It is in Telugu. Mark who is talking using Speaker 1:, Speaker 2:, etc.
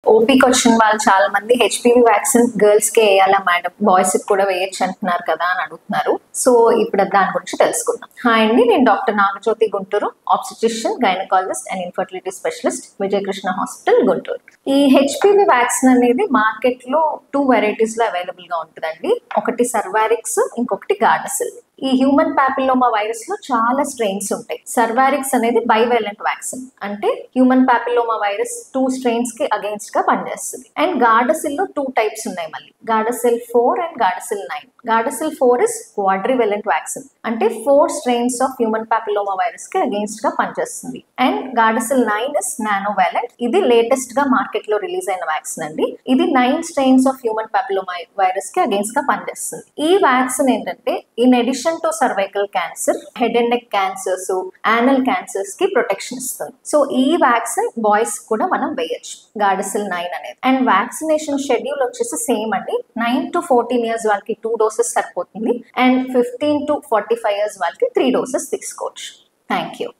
Speaker 1: ఓపీకి వచ్చిన వాళ్ళు చాలా మంది హెచ్పివి వ్యాక్సిన్ గర్ల్స్ కే వేయాలా మేడం బాయ్స్ కి కూడా వేయచ్చు అంటున్నారు కదా అని అడుగుతున్నారు సో ఇప్పుడు దాని గురించి తెలుసుకుందాం హాయ్ అండి నేను doctor Nagajyothi Guntur obstetrician gynaecologist and infertility specialist Vijayakrishna hospital Guntur ఈ హెచ్పివి వ్యాక్సిన్ అనేది మార్కెట్ లో టూ వెరైటీస్ లో అవైలబుల్ గా ఉంటుందండి ఒకటి సర్వారిక్స్ ఇంకొకటి గార్డసిల్ ఈ హ్యూమన్ పాపిల్లోమా వైరస్ లో చాలా స్ట్రెయిన్స్ ఉంటాయి సర్వారిక్స్ అనేది బైవైలెంట్ వ్యాక్సిన్ అంటే human papilloma virus two strains కి అగేన్స్ట్ గా పనిచేస్తుంది అండ్ గార్డసిల్ లో టూ టైప్స్ ఉన్నాయి మళ్ళీ Gardasil four and Gardasil nine Gardasil four is quadrivalent vaccine అంటే four strains of human papilloma virus కి అగేన్స్ట్ గా పనిచేస్తుంది and Gardasil nine is nonavalent ఇది లేటెస్ట్ గా మార్కెట్ లో రిలీజ్ అయిన వ్యాక్సిన్ అండి ఇది nine strains of human papilloma virus కి అగేన్స్ట్ గా పనిచేస్తుంది ఈ వ్యాక్సిన్ ఏంటంటే in addition to cervical cancer head and neck cancers anal cancers కి ప్రొటెక్షన్ ఇస్తుంది సో ఈ వ్యాక్సిన్ బాయ్స్ కూడా మనం వేయచ్చు గార్డసిల్ నైన్ అనేది అండ్ వ్యాక్సినేషన్ షెడ్యూల్ వచ్చేసి సేమ్ అండి నైన్ టు ఫోర్టీన్ ఇయర్స్ వాళ్ళకి టూ డోసెస్ సరిపోతుంది and fifteen to forty five years వాళ్ళకి త్రీ డోసెస్ తీసుకోవచ్చు థ్యాంక్ యూ